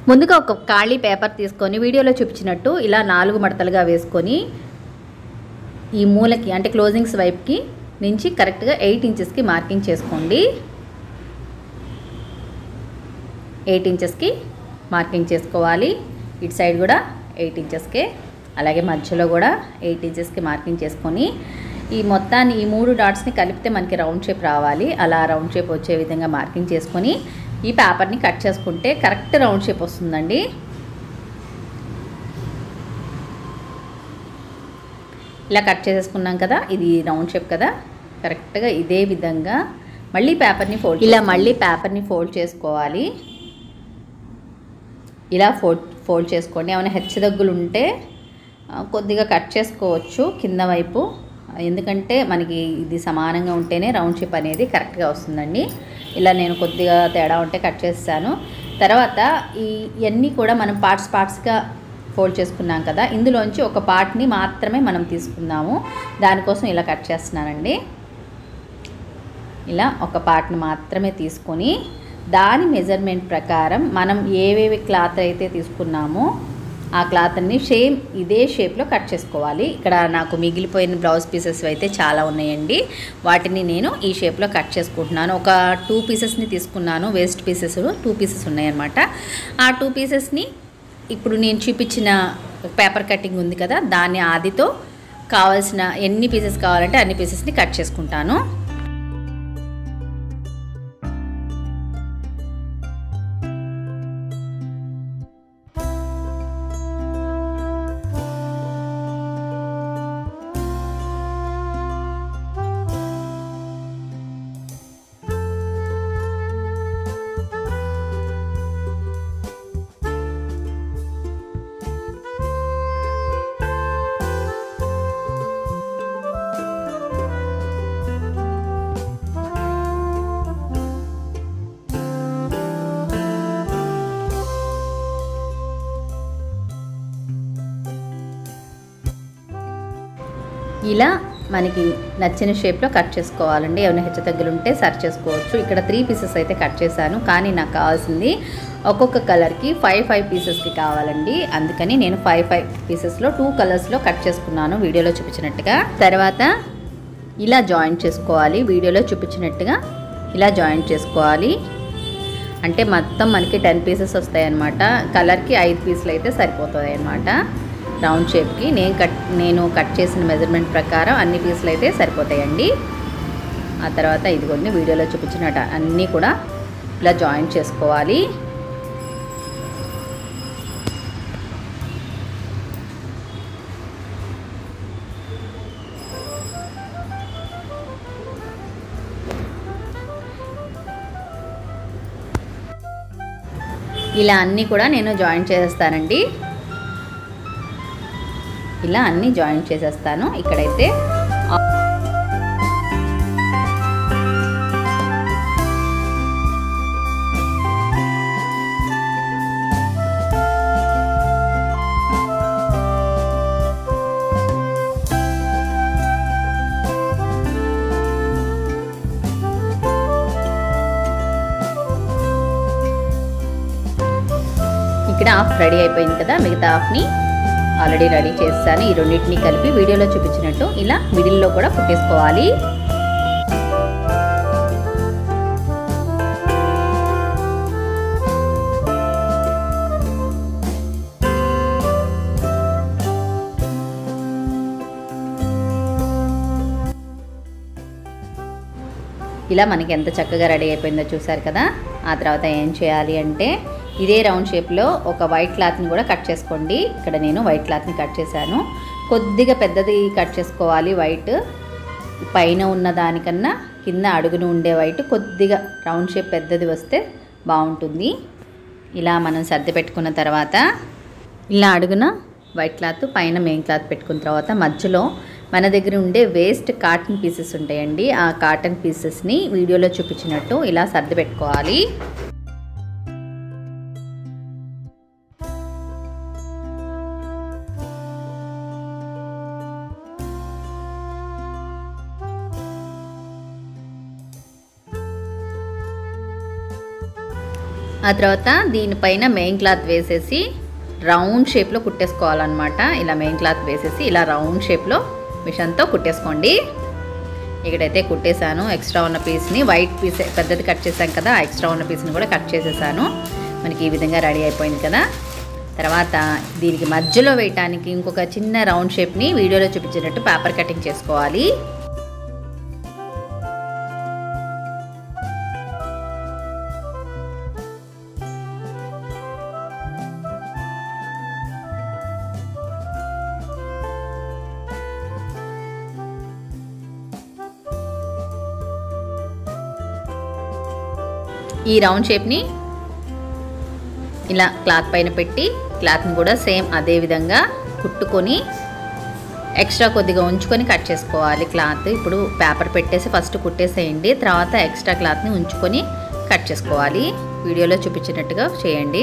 ముందుగా ఒక ఖాళీ పేపర్ తీసుకొని వీడియోలో చూపించినట్టు ఇలా నాలుగు మడతలుగా వేసుకొని ఈ మూలకి అంటే క్లోజింగ్స్ వైపుకి నుంచి కరెక్ట్గా ఎయిట్ ఇంచెస్కి మార్కింగ్ చేసుకోండి ఎయిట్ ఇంచెస్కి మార్కింగ్ చేసుకోవాలి ఇటు సైడ్ కూడా ఎయిట్ ఇంచెస్కే అలాగే మధ్యలో కూడా ఎయిట్ ఇంచెస్కి మార్కింగ్ చేసుకొని ఈ మొత్తాన్ని ఈ మూడు డాట్స్ని కలిపితే మనకి రౌండ్ షేప్ రావాలి అలా రౌండ్ షేప్ వచ్చే విధంగా మార్కింగ్ చేసుకొని ఈ పేపర్ని కట్ చేసుకుంటే కరెక్ట్ రౌండ్ షేప్ వస్తుందండి ఇలా కట్ చేసేసుకున్నాం కదా ఇది రౌండ్ షేప్ కదా కరెక్ట్గా ఇదే విధంగా మళ్ళీ పేపర్ని ఫోల్డ్ ఇలా మళ్ళీ పేపర్ని ఫోల్డ్ చేసుకోవాలి ఇలా ఫోల్డ్ ఫోల్డ్ చేసుకోండి ఏమైనా హెచ్చదగ్గులు ఉంటే ఆ, కొద్దిగా కట్ చేసుకోవచ్చు కింద వైపు ఎందుకంటే మనకి ఇది సమానంగా ఉంటేనే రౌండ్ షేప్ అనేది కరెక్ట్గా వస్తుందండి ఇలా నేను కొద్దిగా తేడా ఉంటే కట్ చేస్తాను తర్వాత ఈ ఇవన్నీ కూడా మనం పార్ట్స్ పార్ట్స్గా ఫోల్డ్ చేసుకున్నాం కదా ఇందులోంచి ఒక పార్ట్ని మాత్రమే మనం తీసుకుందాము దానికోసం ఇలా కట్ చేస్తున్నానండి ఇలా ఒక పార్ట్ని మాత్రమే తీసుకొని దాని మెజర్మెంట్ ప్రకారం మనం ఏవేవి క్లాత్ అయితే తీసుకున్నామో ఆ క్లాత్ని సేమ్ ఇదే షేప్లో కట్ చేసుకోవాలి ఇక్కడ నాకు మిగిలిపోయిన బ్లౌజ్ పీసెస్ అయితే చాలా ఉన్నాయండి వాటిని నేను ఈ షేప్లో కట్ చేసుకుంటున్నాను ఒక టూ పీసెస్ని తీసుకున్నాను వేస్ట్ పీసెస్ టూ పీసెస్ ఉన్నాయన్నమాట ఆ టూ పీసెస్ని ఇప్పుడు నేను చూపించిన పేపర్ కటింగ్ ఉంది కదా దాన్ని ఆదితో కావాల్సిన ఎన్ని పీసెస్ కావాలంటే అన్ని పీసెస్ని కట్ చేసుకుంటాను ఇలా మనకి నచ్చిన షేప్లో కట్ చేసుకోవాలండి ఏమైనా హెచ్చు తగ్గులు ఉంటే సర్చ్ చేసుకోవచ్చు ఇక్కడ త్రీ పీసెస్ అయితే కట్ చేశాను కానీ నాకు కావాల్సింది ఒక్కొక్క కలర్కి ఫైవ్ ఫైవ్ పీసెస్కి కావాలండి అందుకని నేను ఫైవ్ ఫైవ్ పీసెస్లో టూ కలర్స్లో కట్ చేసుకున్నాను వీడియోలో చూపించినట్టుగా తర్వాత ఇలా జాయింట్ చేసుకోవాలి వీడియోలో చూపించినట్టుగా ఇలా జాయింట్ చేసుకోవాలి అంటే మొత్తం మనకి టెన్ పీసెస్ వస్తాయి అన్నమాట కలర్కి ఐదు పీసులు అయితే సరిపోతాయి అన్నమాట రౌండ్ షేప్కి నేను కట్ నేను కట్ చేసిన మెజర్మెంట్ ప్రకారం అన్ని పీసులు అయితే సరిపోతాయండి ఆ తర్వాత ఇదిగోండి వీడియోలో చూపించినట్టు అన్నీ కూడా ఇలా జాయింట్ చేసుకోవాలి ఇలా అన్నీ కూడా నేను జాయింట్ చేసేస్తానండి ఇలా అన్నీ జాయింట్ చేసేస్తాను ఇక్కడైతే ఇక్కడ హాఫ్ రెడీ అయిపోయింది కదా మిగతా హాఫ్ని ఆల్రెడీ రెడీ చేస్తాను ఈ రెండింటిని కలిపి వీడియోలో చూపించినట్టు ఇలా మిడిల్లో కూడా కుట్టేసుకోవాలి ఇలా మనకి ఎంత చక్కగా రెడీ అయిపోయిందో చూసారు కదా ఆ తర్వాత ఏం చేయాలి అంటే ఇదే రౌండ్ షేప్లో ఒక వైట్ క్లాత్ని కూడా కట్ చేసుకోండి ఇక్కడ నేను వైట్ క్లాత్ని కట్ చేశాను కొద్దిగా పెద్దది కట్ చేసుకోవాలి వైట్ పైన ఉన్న దానికన్నా కింద అడుగున ఉండే వైట్ కొద్దిగా రౌండ్ షేప్ పెద్దది వస్తే బాగుంటుంది ఇలా మనం సర్ది పెట్టుకున్న తర్వాత ఇలా అడుగున వైట్ క్లాత్ పైన మెయిన్ క్లాత్ పెట్టుకున్న తర్వాత మధ్యలో మన దగ్గర ఉండే వేస్ట్ కాటన్ పీసెస్ ఉంటాయండి ఆ కాటన్ పీసెస్ని వీడియోలో చూపించినట్టు ఇలా సర్ది పెట్టుకోవాలి ఆ ఆ తర్వాత దీనిపైన మెయిన్ క్లాత్ వేసేసి రౌండ్ షేప్లో కుట్టేసుకోవాలన్నమాట ఇలా మెయిన్ క్లాత్ వేసేసి ఇలా రౌండ్ షేప్లో మిషన్తో కుట్టేసుకోండి ఇక్కడైతే కుట్టేశాను ఎక్స్ట్రా ఉన్న పీస్ని వైట్ పీస్ పెద్దది కట్ చేశాం కదా ఆ ఎక్స్ట్రా ఉన్న పీస్ని కూడా కట్ చేసేసాను మనకి ఈ విధంగా రెడీ అయిపోయింది కదా తర్వాత దీనికి మధ్యలో వేయటానికి ఇంకొక చిన్న రౌండ్ షేప్ని వీడియోలో చూపించినట్టు పేపర్ కటింగ్ చేసుకోవాలి ఈ రౌండ్ షేప్ని ఇలా క్లాత్ పైన పెట్టి క్లాత్ని కూడా సేమ్ అదే విధంగా కుట్టుకొని ఎక్స్ట్రా కొద్దిగా ఉంచుకొని కట్ చేసుకోవాలి క్లాత్ ఇప్పుడు పేపర్ పెట్టేసి ఫస్ట్ కుట్టేసేయండి తర్వాత ఎక్స్ట్రా క్లాత్ని ఉంచుకొని కట్ చేసుకోవాలి వీడియోలో చూపించినట్టుగా చేయండి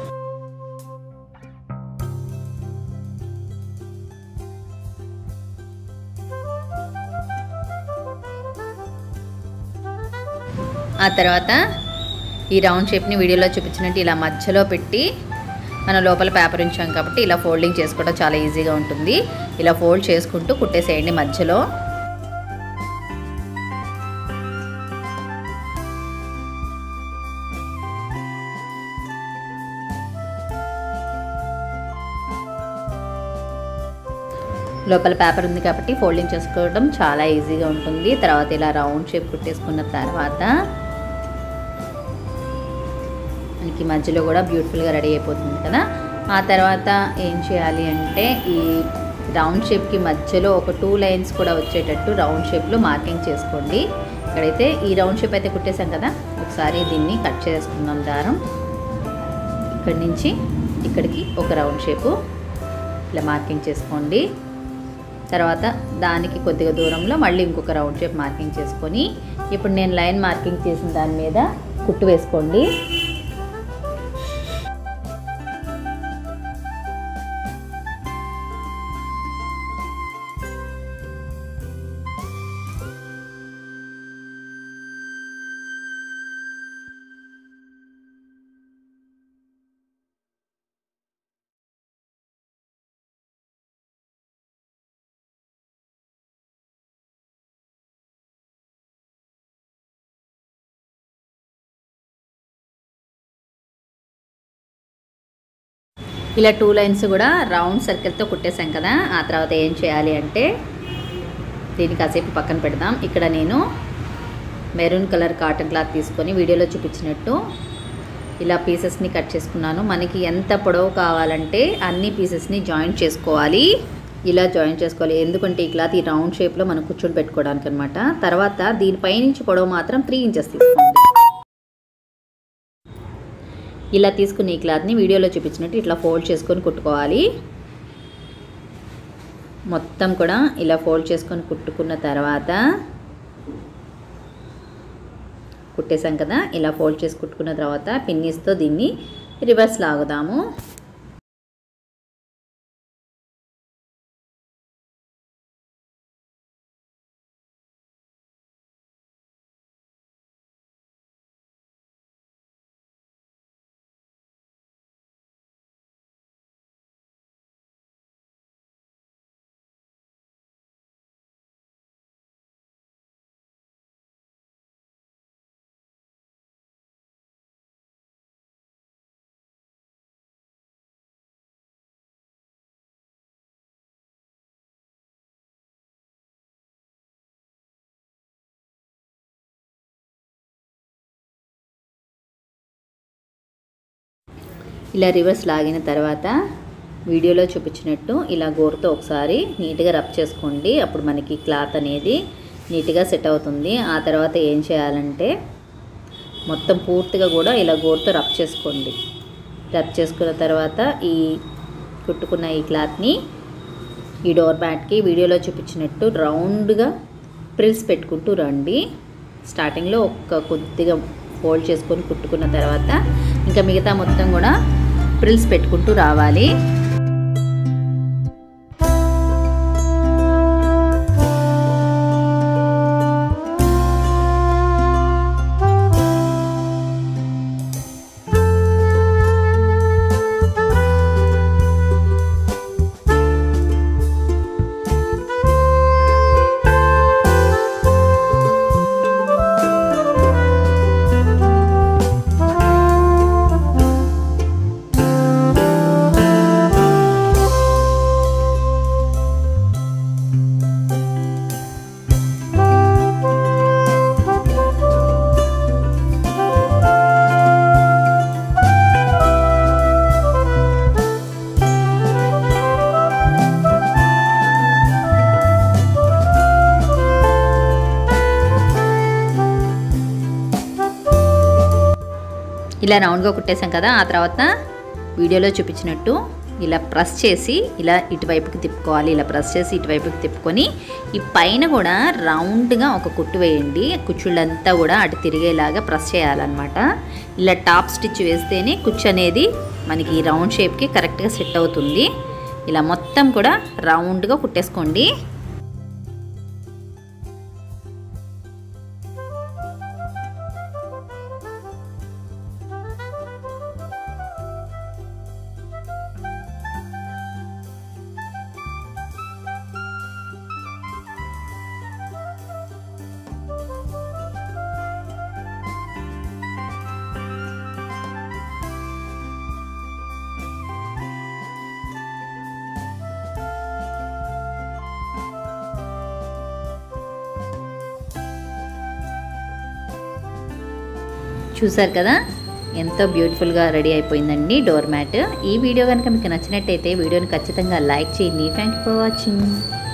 ఆ తర్వాత ఈ రౌండ్ షేప్ని వీడియోలో చూపించినట్టు ఇలా మధ్యలో పెట్టి మనం లోపల పేపర్ ఉంచాం కాబట్టి ఇలా ఫోల్డింగ్ చేసుకోవడం చాలా ఈజీగా ఉంటుంది ఇలా ఫోల్డ్ చేసుకుంటూ కుట్టేసేయండి మధ్యలో లోపల పేపర్ ఉంది కాబట్టి ఫోల్డింగ్ చేసుకోవడం చాలా ఈజీగా ఉంటుంది తర్వాత ఇలా రౌండ్ షేప్ కుట్టేసుకున్న తర్వాత మనకి మధ్యలో కూడా బ్యూటిఫుల్గా రెడీ అయిపోతుంది కదా ఆ తర్వాత ఏం చేయాలి అంటే ఈ రౌండ్ షేప్కి మధ్యలో ఒక టూ లైన్స్ కూడా వచ్చేటట్టు రౌండ్ షేప్లో మార్కింగ్ చేసుకోండి ఇక్కడైతే ఈ రౌండ్ షేప్ అయితే కుట్టేసాం కదా ఒకసారి దీన్ని కట్ చేసుకుందాం దారం ఇక్కడి నుంచి ఇక్కడికి ఒక రౌండ్ షేపు ఇలా మార్కింగ్ చేసుకోండి తర్వాత దానికి కొద్దిగా దూరంలో మళ్ళీ ఇంకొక రౌండ్ షేప్ మార్కింగ్ చేసుకొని ఇప్పుడు నేను లైన్ మార్కింగ్ చేసిన దాని మీద కుట్టు వేసుకోండి ఇలా టూ లైన్స్ కూడా రౌండ్ సర్కిల్తో కుట్టేసాం కదా ఆ తర్వాత ఏం చేయాలి అంటే దీన్ని కాసేపు పక్కన పెడదాం ఇక్కడ నేను మెరూన్ కలర్ కాటన్ క్లాత్ తీసుకొని వీడియోలో చూపించినట్టు ఇలా పీసెస్ని కట్ చేసుకున్నాను మనకి ఎంత పొడవు కావాలంటే అన్ని పీసెస్ని జాయింట్ చేసుకోవాలి ఇలా జాయింట్ చేసుకోవాలి ఎందుకంటే ఈ క్లాత్ ఈ రౌండ్ షేప్లో మనం కూర్చొని పెట్టుకోవడానికి అనమాట తర్వాత దీనిపై నుంచి పొడవు మాత్రం త్రీ ఇంచెస్ తీసుకోండి ఇలా తీసుకుని ఈ క్లాత్ని వీడియోలో చూపించినట్టు ఇట్లా ఫోల్డ్ చేసుకొని కుట్టుకోవాలి మొత్తం కూడా ఇలా ఫోల్డ్ చేసుకొని కుట్టుకున్న తర్వాత కుట్టేసాం కదా ఇలా ఫోల్డ్ చేసి కుట్టుకున్న తర్వాత పిన్నీస్తో దీన్ని రివర్స్ లాగుదాము ఇలా రివర్స్ లాగిన తర్వాత వీడియోలో చూపించినట్టు ఇలా గోరుతో ఒకసారి నీట్గా రబ్ చేసుకోండి అప్పుడు మనకి క్లాత్ అనేది నీట్గా సెట్ అవుతుంది ఆ తర్వాత ఏం చేయాలంటే మొత్తం పూర్తిగా కూడా ఇలా గోరుతో రబ్ చేసుకోండి రబ్ చేసుకున్న తర్వాత ఈ కుట్టుకున్న ఈ క్లాత్ని ఈ డోర్ మ్యాట్కి వీడియోలో చూపించినట్టు రౌండ్గా ప్రిల్స్ పెట్టుకుంటూ రండి స్టార్టింగ్లో ఒక కొద్దిగా ఫోల్డ్ చేసుకొని కుట్టుకున్న తర్వాత ఇంకా మిగతా మొత్తం కూడా ప్రిల్స్ పెట్టుకుంటూ రావాలి ఇలా రౌండ్గా కుట్టేసాం కదా ఆ తర్వాత వీడియోలో చూపించినట్టు ఇలా ప్రెస్ చేసి ఇలా ఇటువైపుకి తిప్పుకోవాలి ఇలా ప్రెస్ చేసి ఇటువైపుకి తిప్పుకొని ఈ పైన కూడా రౌండ్గా ఒక కుట్టు వేయండి కుచ్చుళ్ళంతా కూడా అటు తిరిగేలాగా ప్రెస్ చేయాలన్నమాట ఇలా టాప్ స్టిచ్ వేస్తేనే కుచ్చు అనేది మనకి ఈ రౌండ్ షేప్కి కరెక్ట్గా సెట్ అవుతుంది ఇలా మొత్తం కూడా రౌండ్గా కుట్టేసుకోండి చూసారు కదా ఎంతో బ్యూటిఫుల్గా రెడీ అయిపోయిందండి డోర్ మ్యాట్ ఈ వీడియో కనుక మీకు నచ్చినట్టయితే వీడియోని ఖచ్చితంగా లైక్ చేయండి థ్యాంక్ యూ ఫర్ వాచింగ్